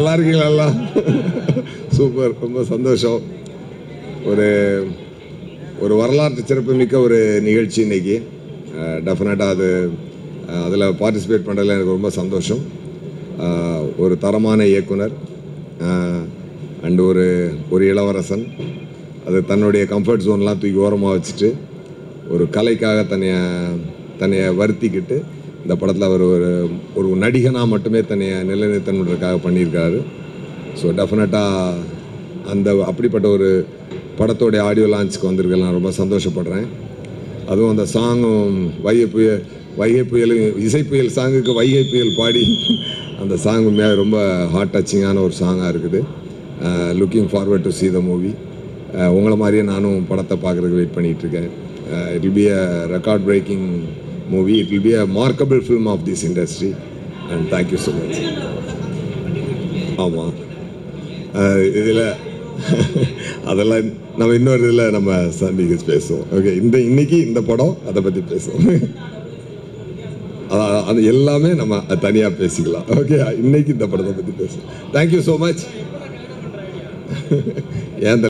நல்லா இருக்கீங்களா எல்லாம் சூப்பர் ரொம்ப சந்தோஷம் ஒரு ஒரு வரலாற்று சிறப்புமிக்க ஒரு நிகழ்ச்சி இன்னைக்கு டெஃபினட்டாக அது அதில் பார்ட்டிசிபேட் பண்ணுறதுல எனக்கு ரொம்ப சந்தோஷம் அஹ், ஒரு தரமான இயக்குனர் அண்டு ஒரு ஒரு இளவரசன் அது தன்னுடைய கம்ஃபர்ட் ஜோன்லாம் தூக்கி ஓரமாக வச்சுட்டு ஒரு கலைக்காக தன்னைய தன்னைய வருத்திக்கிட்டு இந்த படத்தில் அவர் ஒரு ஒரு நடிகனாக மட்டுமே தன்னைய நிலைநிறுத்தணுன்றதுக்காக பண்ணியிருக்காரு ஸோ டெஃபினட்டாக அந்த அப்படிப்பட்ட ஒரு படத்தோடைய ஆடியோ லான்ச்சுக்கு வந்திருக்கேன் நான் ரொம்ப சந்தோஷப்படுறேன் அதுவும் அந்த சாங்கும் வைகை புயல் வைகை புயல் இசை புயல் சாங்குக்கு வைகை புயல் பாடி அந்த சாங் உண்மையாக ரொம்ப ஹார்ட் டச்சிங்கான ஒரு சாங்காக இருக்குது looking forward to see the movie உங்களை மாதிரியே நானும் படத்தை பார்க்குறதுக்கு வெயிட் பண்ணிகிட்டு இருக்கேன் it will be a record breaking movie it will be a remarkable film of this industry and thank you so much ஆமாம் இதில் அதெல்லாம் நம்ம இன்னொரு இதில் நம்ம சந்திக்க பேசுவோம் ஓகே இந்த இன்னைக்கு இந்த படம் அதை பற்றி பேசுவோம் அதான் அது எல்லாமே நம்ம தனியாக பேசிக்கலாம் ஓகே இன்னைக்கு இந்த படத்தை பற்றி பேசுவோம் தேங்க்யூ ஸோ மச் ஏன்